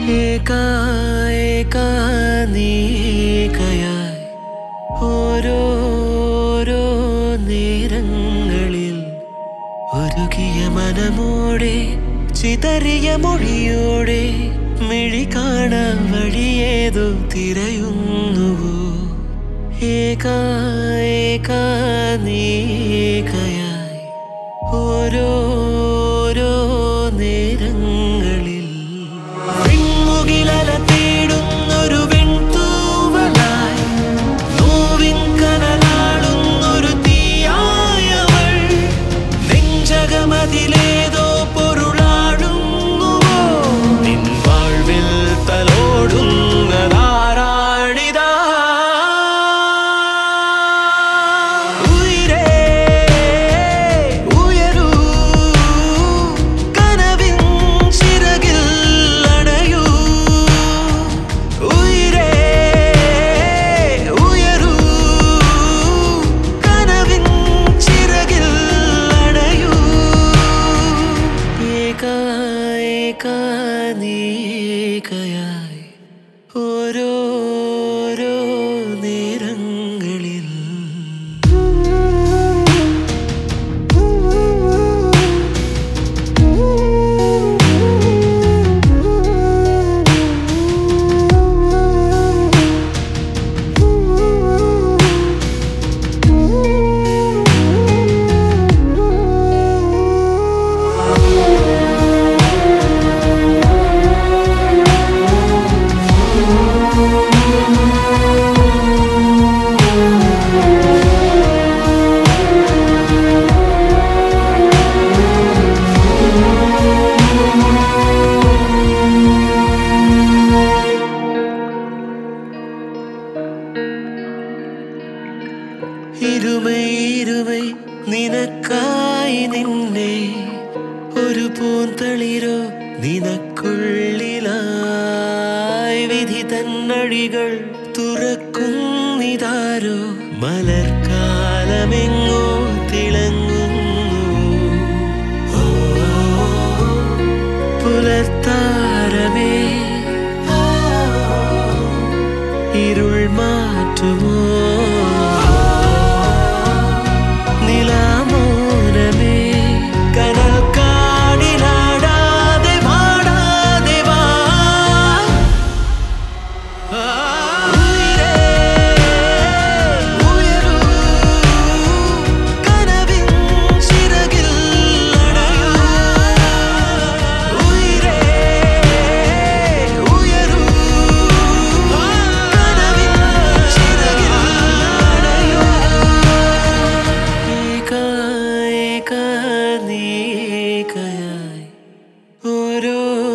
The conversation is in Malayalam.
ഏകാ ഏകാ നീകയായി ഓരോരോ നേരങ്ങളിൽ ഒരുകിയ മനമോടെ ചിതറിയ മൊഴിയോടെ മിഴി കാണാൻ വഴിയേതോ തിരയുന്നുവോ ഏകാ ഏകാ നീകയായി ഓരോരോ നേരങ്ങളിൽ വിൺമുകിലല തേടുന്നൊരു വെൺതൂവലായി നോവിൻ കനലാളുന്നൊരു തീയായവൾ നെഞ്ചകമതിലേതോ പൊരുളാടുന്നുവോ നിൻ വാഴ്വിൽ തലോടുന്നതാരാണിതാ ഉയിരേ ഉയരൂ കനവിൻ ചിറകിൽ അണയൂ ഉയിരേ ഉയരൂ കനവിൻ ചിറകിൽ അണയൂ ഏകാ ഏകാ നീകയായി ഓരോരോ നേരങ്ങളിൽ ഇരുമൈ ഇരുമൈ നിനക്കായി നിന്നെ ഒരു പൂന്തളിരോ നിനക്കുള്ളിലായി വിധി തന്നഴികൾ തുറക്കുന്നിതാരോ മലർക്കാലമെങ്ങോ തിളങ്ങുന്നു ഓ, പുലർത്താരമേ ഇരുൾ മാറ്റുമോ നിലാമോനമേ കനൽ കാടിലാടാതെ വാടാതെ വാ ഉയരേ ഉയരൂ കനവിൻ ചിറകിൽ അണയൂ ഉയരേ ഉയരൂ കനവിൻ ചിറകിൽ അണയൂ ഏകാ ഏകാ നീകയായി ഓരോ